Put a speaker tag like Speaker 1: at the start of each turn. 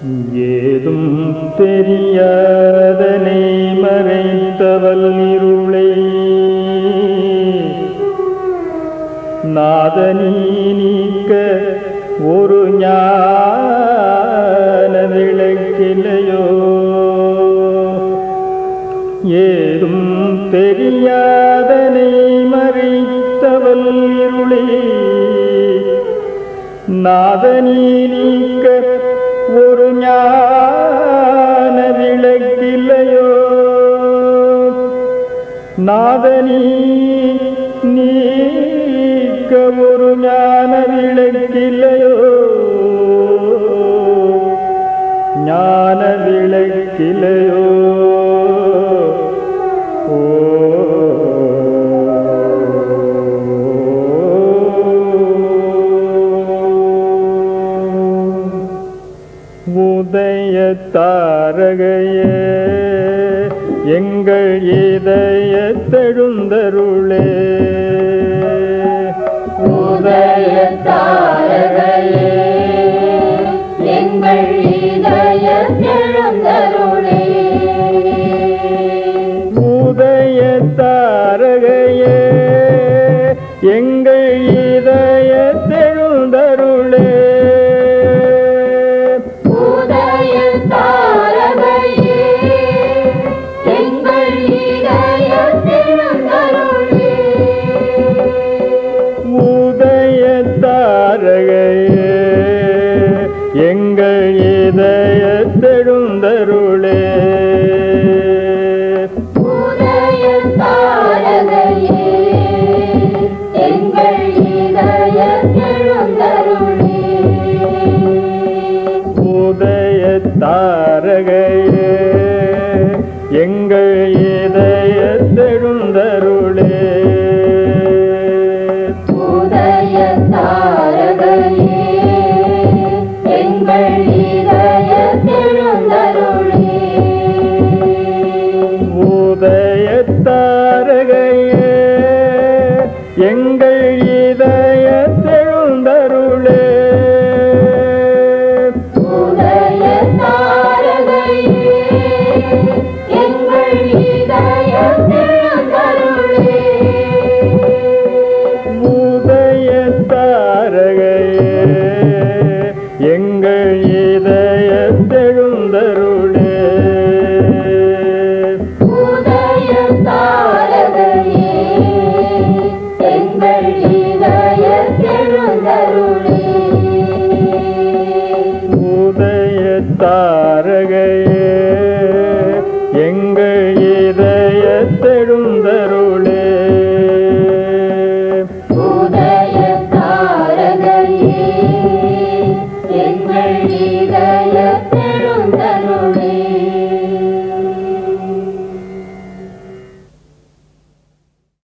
Speaker 1: ஏதும் தெரியாதனை மறைத்தவல் இருளை நாதனி நீக்க ஒரு ஞான விளக்கிலையோ ஏதும் தெரியாதனை மறைத்தவல் இருளை நாதனி நீக்க ஒரு ஞான விளக்கில்லையோ நாதனி நீக்க ஒரு ஞான விளக்கில்லையோ ஞான விளக்கிலையோ உதய தாரகையே எங்கள் இதய தெழுந்தருளே
Speaker 2: உதய தாரகையே எங்கள் இதய எழுந்தருளே
Speaker 1: உதய தாரகையே எங்கள் இதய தெழுந்தருளே
Speaker 2: உதய தாரகையே எங்கள் இதய எழுந்தருளே
Speaker 1: உதய தாரகையே எங்கள் இதய தெழுந்தருளே
Speaker 2: உதய தாரகையே எங்கள் இதய எழுந்தருளே
Speaker 1: உதய தாரகையே எங்கள் இதய தெழுந்தருளே
Speaker 2: உதய தாரகையே எங்கள் இதய எழுந்தருளே
Speaker 1: உதய தாரகையே எங்கள் இதய தெழுந்தருளே
Speaker 2: உதய தாரகையே எங்கள் இதய எழுந்தருளே
Speaker 1: உதய தாரகையே எங்கள் இதய தெழுந்தருளே
Speaker 2: உதய தாரகையே எங்கள் இதய எழுந்தருளே
Speaker 1: உதய தாரகையே எங்கள் இதய தெழுந்தருளே